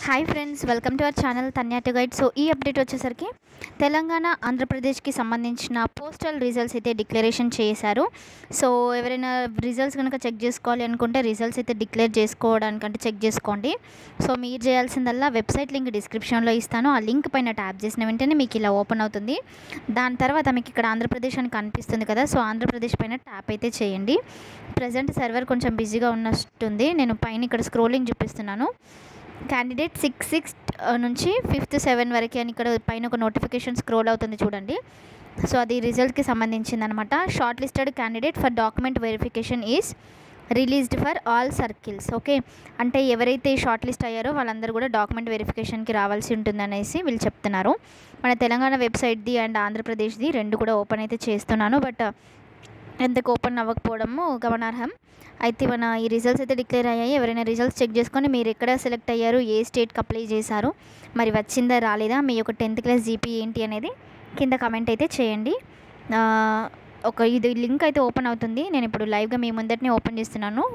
hi friends welcome to our channel తన్యాటు guide so ఈ update వచ్చేసరికి తెలంగాణ ఆంధ్రప్రదేశ్కి సంబంధించిన పోస్టల్ రిజల్ట్స్ అయితే డిక్లరేషన్ చేశారు సో ఎవరైనా రిజల్ట్స్ కనుక చెక్ చేసుకోవాలి అనుకుంటే రిజల్ట్స్ అయితే డిక్లేర్ చేసుకోవడానికంటే చెక్ చేసుకోండి సో మీరు చేయాల్సిందల్లా వెబ్సైట్ లింక్ డిస్క్రిప్షన్లో ఇస్తాను ఆ లింక్ పైన ట్యాప్ చేసిన వెంటనే మీకు ఇలా ఓపెన్ అవుతుంది దాని తర్వాత మీకు ఇక్కడ ఆంధ్రప్రదేశ్ అని కనిపిస్తుంది కదా సో ఆంధ్రప్రదేశ్ పైన ట్యాప్ అయితే చేయండి ప్రజెంట్ సర్వర్ కొంచెం బిజీగా ఉన్నట్టుంది నేను పైన ఇక్కడ స్క్రోలింగ్ చూపిస్తున్నాను క్యాండిడేట్ సిక్స్ సిక్స్ నుంచి ఫిఫ్త్ సెవెన్ వరకు అని ఇక్కడ పైన ఒక నోటిఫికేషన్ స్క్రోల్ అవుతుంది చూడండి సో అది రిజల్ట్కి సంబంధించింది అనమాట shortlisted candidate for document verification is released for all circles okay అంటే ఎవరైతే షార్ట్ లిస్ట్ అయ్యారో వాళ్ళందరూ కూడా డాక్యుమెంట్ వెరిఫికేషన్కి రావాల్సి ఉంటుందనేసి వీళ్ళు చెప్తున్నారు మన తెలంగాణ వెబ్సైట్ది అండ్ ఆంధ్రప్రదేశ్ది రెండు కూడా ఓపెన్ అయితే చేస్తున్నాను బట్ ఎంతకు ఓపెన్ అవ్వకపోవడము గమనార్హం అయితే మన ఈ రిజల్ట్స్ అయితే డిక్లేర్ అయ్యాయి ఎవరైనా రిజల్ట్స్ చెక్ చేసుకొని మీరు ఎక్కడ సెలెక్ట్ అయ్యారు ఏ స్టేట్కి అప్లై చేశారు మరి వచ్చిందా రాలేదా మీ యొక్క టెన్త్ క్లాస్ జీపీ ఏంటి అనేది కింద కమెంట్ అయితే చేయండి ఆ, ఒక ఇది లింక్ అయితే ఓపెన్ అవుతుంది నేను ఇప్పుడు లైవ్గా మీ ముందటనే ఓపెన్ చేస్తున్నాను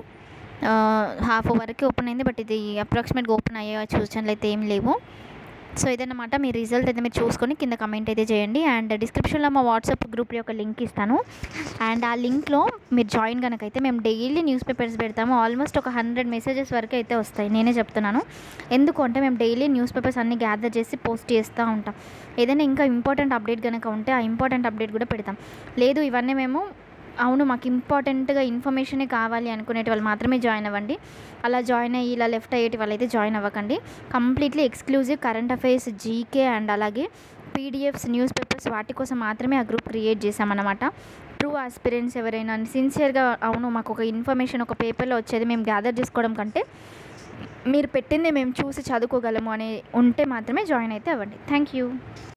హాఫ్ వరకు ఓపెన్ అయింది బట్ ఇది అప్రాక్సిమేట్గా ఓపెన్ అయ్యే సూచనలు అయితే ఏం లేవు సో ఇదన్నమాట మీ రిజల్ట్ అయితే మీరు చూసుకొని కింద కమెంట్ అయితే చేయండి అండ్ డిస్క్రిప్షన్లో మా వాట్సాప్ గ్రూప్ యొక్క లింక్ ఇస్తాను అండ్ ఆ లింక్లో మీరు జాయిన్ కనుక అయితే మేము డైలీ న్యూస్ పేపర్స్ పెడతాము ఆల్మోస్ట్ ఒక హండ్రెడ్ మెసేజెస్ వరకు అయితే వస్తాయి నేనే చెప్తున్నాను ఎందుకు అంటే మేము డైలీ న్యూస్ పేపర్స్ అన్ని గ్యాదర్ చేసి పోస్ట్ చేస్తూ ఉంటాం ఏదైనా ఇంకా ఇంపార్టెంట్ అప్డేట్ కనుక ఉంటే ఆ ఇంపార్టెంట్ అప్డేట్ కూడా పెడతాం లేదు ఇవన్నీ మేము అవును మాకు ఇంపార్టెంట్గా ఇన్ఫర్మేషనే కావాలి అనుకునేటి వాళ్ళు మాత్రమే జాయిన్ అవ్వండి అలా జాయిన్ అయ్యి ఇలా లెఫ్ట్ అయ్యేటి వాళ్ళైతే జాయిన్ అవ్వకండి completely exclusive current affairs GK and అలాగే పీడిఎఫ్స్ న్యూస్ పేపర్స్ వాటి కోసం మాత్రమే ఆ గ్రూప్ క్రియేట్ చేసామన్నమాట ట్రూ ఆస్పిరెంట్స్ ఎవరైనా సిన్సియర్గా అవును మాకు ఒక ఇన్ఫర్మేషన్ ఒక పేపర్లో వచ్చేది మేము గ్యాదర్ చేసుకోవడం కంటే మీరు పెట్టింది మేము చూసి చదువుకోగలము అనే ఉంటే మాత్రమే జాయిన్ అయితే అవ్వండి థ్యాంక్ యూ